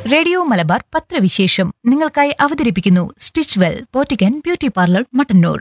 radio Malabar പത്രവിശേഷം നിങ്ങൾക്കായി അവതരിപ്പിക്കുന്നു സ്റ്റിച്ച് വെൽ പോറ്റിക്കൻ ബ്യൂട്ടി പാർലർ മട്ടന്നൂർ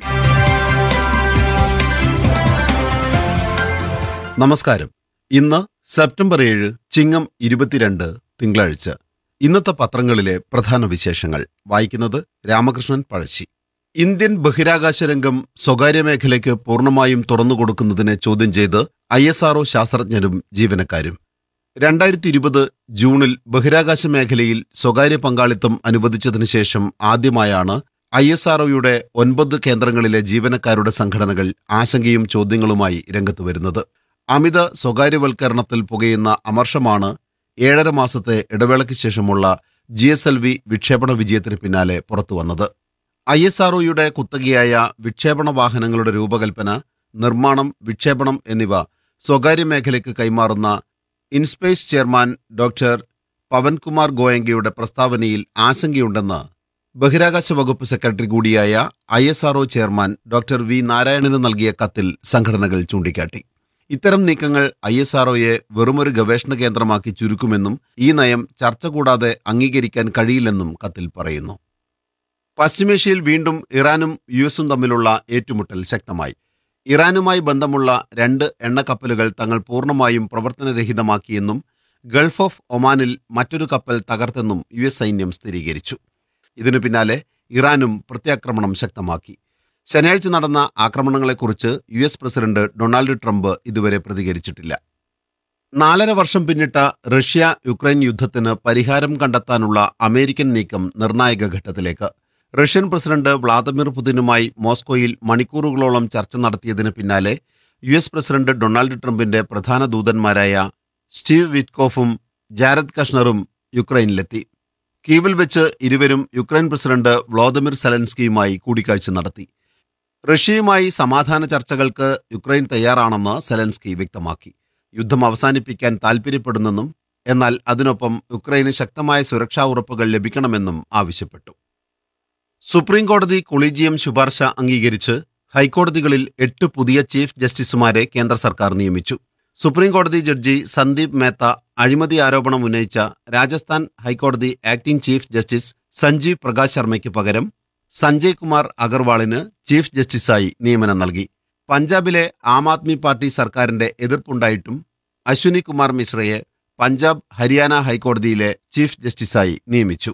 നമസ്കാരം ഇന്ന് സെപ്റ്റംബർ ഏഴ് ചിങ്ങം ഇരുപത്തിരണ്ട് തിങ്കളാഴ്ച ഇന്നത്തെ പത്രങ്ങളിലെ പ്രധാന വിശേഷങ്ങൾ വായിക്കുന്നത് രാമകൃഷ്ണൻ പഴശ്ശി ഇന്ത്യൻ ബഹിരാകാശ രംഗം സ്വകാര്യ മേഖലയ്ക്ക് പൂർണ്ണമായും തുറന്നുകൊടുക്കുന്നതിനെ ചോദ്യം ചെയ്ത് ഐ എസ് ആർഒ ശാസ്ത്രജ്ഞരും ജീവനക്കാരും രണ്ടായിരത്തി ഇരുപത് ജൂണിൽ ബഹിരാകാശ മേഖലയിൽ സ്വകാര്യ പങ്കാളിത്തം അനുവദിച്ചതിനു ശേഷം ആദ്യമായാണ് ഐ എസ് ആർഒയുടെ ഒൻപത് കേന്ദ്രങ്ങളിലെ ജീവനക്കാരുടെ സംഘടനകൾ ആശങ്കയും ചോദ്യങ്ങളുമായി രംഗത്ത് വരുന്നത് അമിത സ്വകാര്യവൽക്കരണത്തിൽ പുകയുന്ന അമർഷമാണ് ഏഴര മാസത്തെ ഇടവേളയ്ക്ക് ശേഷമുള്ള ജി എസ് എൽ വി വിക്ഷേപണ വിജയത്തിന് പിന്നാലെ പുറത്തുവന്നത് ഐ എസ് ആർഒയുടെ കുത്തകയായ വിക്ഷേപണ വാഹനങ്ങളുടെ രൂപകൽപ്പന നിർമ്മാണം വിക്ഷേപണം എന്നിവ സ്വകാര്യ മേഖലയ്ക്ക് കൈമാറുന്ന ഇൻസ്പേസ് ചെയർമാൻ ഡോക്ടർ പവൻകുമാർ ഗോയങ്കയുടെ പ്രസ്താവനയിൽ ആശങ്കയുണ്ടെന്ന് ബഹിരാകാശ വകുപ്പ് സെക്രട്ടറി കൂടിയായ I S RO chairman doctor V നാരായണന് നൽകിയ കത്തിൽ സംഘടനകൾ ചൂണ്ടിക്കാട്ടി ഇത്തരം നീക്കങ്ങൾ ഐ എസ് ആർഒയെ വെറുമൊരു ഗവേഷണ കേന്ദ്രമാക്കി ചുരുക്കുമെന്നും ഈ നയം ചർച്ച കൂടാതെ അംഗീകരിക്കാൻ കഴിയില്ലെന്നും കത്തിൽ പറയുന്നു പശ്ചിമേഷ്യയിൽ വീണ്ടും ഇറാനും യു എസും തമ്മിലുള്ള ഏറ്റുമുട്ടൽ ശക്തമായി ഇറാനുമായി ബന്ധമുള്ള രണ്ട് എണ്ണക്കപ്പലുകൾ തങ്ങൾ പൂർണ്ണമായും പ്രവർത്തനരഹിതമാക്കിയെന്നും ഗൾഫ് ഓഫ് ഒമാനിൽ മറ്റൊരു കപ്പൽ തകർത്തെന്നും യു എസ് സൈന്യം സ്ഥിരീകരിച്ചു ഇതിനു പിന്നാലെ ഇറാനും പ്രത്യാക്രമണം ശക്തമാക്കി ശനിയാഴ്ച നടന്ന ആക്രമണങ്ങളെക്കുറിച്ച് U S president Donald Trump ഇതുവരെ പ്രതികരിച്ചിട്ടില്ല നാലര വർഷം പിന്നിട്ട റഷ്യ യുക്രൈൻ യുദ്ധത്തിന് പരിഹാരം കണ്ടെത്താനുള്ള അമേരിക്കൻ നീക്കം നിർണായക ഘട്ടത്തിലേക്ക് റഷ്യൻ പ്രസിഡന്റ് വ്ളാദിമിർ പുതിനുമായി മോസ്കോയിൽ മണിക്കൂറുകളോളം ചർച്ച നടത്തിയതിന് പിന്നാലെ യു എസ് പ്രസിഡന്റ് ഡൊണാൾഡ് ട്രംപിന്റെ പ്രധാന ദൂതന്മാരായ സ്റ്റീവ് വിറ്റ്കോഫും ജാരദ് കഷ്ണറും യുക്രൈനിലെത്തി കീവിൽ വെച്ച് ഇരുവരും യുക്രൈൻ പ്രസിഡന്റ് വ്ളാദിമിർ സെലൻസ്കിയുമായി കൂടിക്കാഴ്ച നടത്തി റഷ്യയുമായി സമാധാന ചർച്ചകൾക്ക് യുക്രൈൻ തയ്യാറാണെന്ന് സെലൻസ്കി വ്യക്തമാക്കി യുദ്ധം അവസാനിപ്പിക്കാൻ താൽപ്പര്യപ്പെടുന്നെന്നും എന്നാൽ അതിനൊപ്പം യുക്രൈന് ശക്തമായ സുരക്ഷാ ഉറപ്പുകൾ ലഭിക്കണമെന്നും ആവശ്യപ്പെട്ടു സുപ്രീം കോടതി കൊളീജിയം ശുപാർശ അംഗീകരിച്ച് ഹൈക്കോടതികളിൽ എട്ട് പുതിയ ചീഫ് ജസ്റ്റിസുമാരെ കേന്ദ്ര സർക്കാർ നിയമിച്ചു സുപ്രീം കോടതി ജഡ്ജി സന്ദീപ് മേത്ത അഴിമതി ആരോപണം ഉന്നയിച്ച രാജസ്ഥാൻ ഹൈക്കോടതി acting chief justice Sanjeev Prakash ശർമ്മയ്ക്ക് പകരം സഞ്ജയ് കുമാർ അഗർവാളിന് ചീഫ് ജസ്റ്റിസായി നിയമനം നൽകി പഞ്ചാബിലെ ആം ആദ്മി പാർട്ടി സർക്കാരിന്റെ എതിർപ്പുണ്ടായിട്ടും അശ്വിനി കുമാർ മിശ്രയെ പഞ്ചാബ് ഹരിയാന ഹൈക്കോടതിയിലെ ചീഫ് ജസ്റ്റിസായി നിയമിച്ചു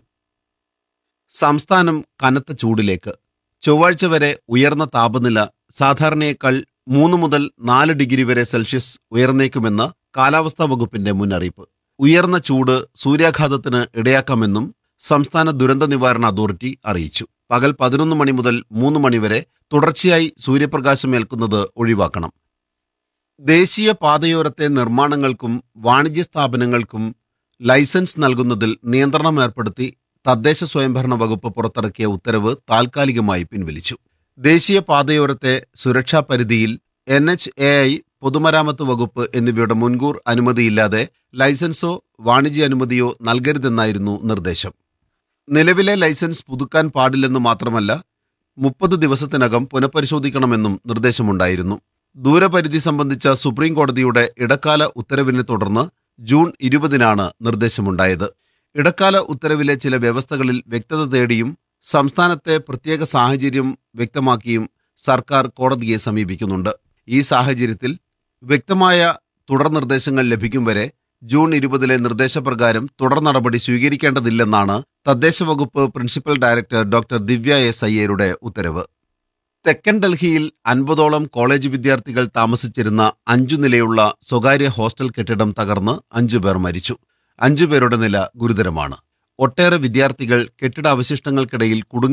സംസ്ഥാനം കനത്ത ചൂടിലേക്ക് ചൊവ്വാഴ്ച വരെ ഉയർന്ന താപനില സാധാരണയേക്കാൾ മൂന്ന് മുതൽ നാല് ഡിഗ്രി വരെ സെൽഷ്യസ് ഉയർന്നേക്കുമെന്ന് കാലാവസ്ഥാ വകുപ്പിന്റെ മുന്നറിയിപ്പ് ഉയർന്ന ചൂട് സൂര്യാഘാതത്തിന് ഇടയാക്കാമെന്നും സംസ്ഥാന ദുരന്ത നിവാരണ അതോറിറ്റി അറിയിച്ചു പകൽ പതിനൊന്ന് മണി മുതൽ മൂന്ന് മണി വരെ തുടർച്ചയായി സൂര്യപ്രകാശം ഏൽക്കുന്നത് ഒഴിവാക്കണം ദേശീയ പാതയോരത്തെ നിർമ്മാണങ്ങൾക്കും വാണിജ്യ സ്ഥാപനങ്ങൾക്കും ലൈസൻസ് നൽകുന്നതിൽ നിയന്ത്രണം ഏർപ്പെടുത്തി തദ്ദേശ സ്വയംഭരണ വകുപ്പ് പുറത്തിറക്കിയ ഉത്തരവ് താൽക്കാലികമായി പിൻവലിച്ചു ദേശീയ പാതയോരത്തെ സുരക്ഷാ പരിധിയിൽ എൻ എച്ച് എ ഐ പൊതുമരാമത്ത് വകുപ്പ് എന്നിവയുടെ മുൻകൂർ അനുമതിയില്ലാതെ ലൈസൻസോ വാണിജ്യ അനുമതിയോ നൽകരുതെന്നായിരുന്നു നിർദ്ദേശം നിലവിലെ ലൈസൻസ് പുതുക്കാൻ പാടില്ലെന്ന് മാത്രമല്ല മുപ്പത് ദിവസത്തിനകം പുനഃപരിശോധിക്കണമെന്നും നിർദ്ദേശമുണ്ടായിരുന്നു ദൂരപരിധി സംബന്ധിച്ച സുപ്രീം കോടതിയുടെ ഇടക്കാല ഉത്തരവിനെ തുടർന്ന് ജൂൺ ഇരുപതിനാണ് നിർദ്ദേശമുണ്ടായത് ഇടക്കാല ഉത്തരവിലെ ചില വ്യവസ്ഥകളിൽ വ്യക്തത തേടിയും സംസ്ഥാനത്തെ പ്രത്യേക സാഹചര്യം വ്യക്തമാക്കിയും സർക്കാർ കോടതിയെ സമീപിക്കുന്നുണ്ട് ഈ സാഹചര്യത്തിൽ വ്യക്തമായ തുടർ നിർദ്ദേശങ്ങൾ ലഭിക്കും വരെ ജൂൺ ഇരുപതിലെ നിർദ്ദേശപ്രകാരം തുടർ നടപടി സ്വീകരിക്കേണ്ടതില്ലെന്നാണ് തദ്ദേശ വകുപ്പ് principal director doctor Divya S അയ്യരുടെ ഉത്തരവ് തെക്കൻ ഡൽഹിയിൽ അൻപതോളം കോളേജ് വിദ്യാർത്ഥികൾ താമസിച്ചിരുന്ന അഞ്ചു നിലയുള്ള സ്വകാര്യ ഹോസ്റ്റൽ കെട്ടിടം തകർന്ന് അഞ്ചു പേർ മരിച്ചു അഞ്ചു പേരുടെ നില ഗുരുതരമാണ് ഒട്ടേറെ വിദ്യാർത്ഥികൾ കെട്ടിടാവശിഷ്ടങ്ങൾക്കിടയിൽ കുടുങ്ങി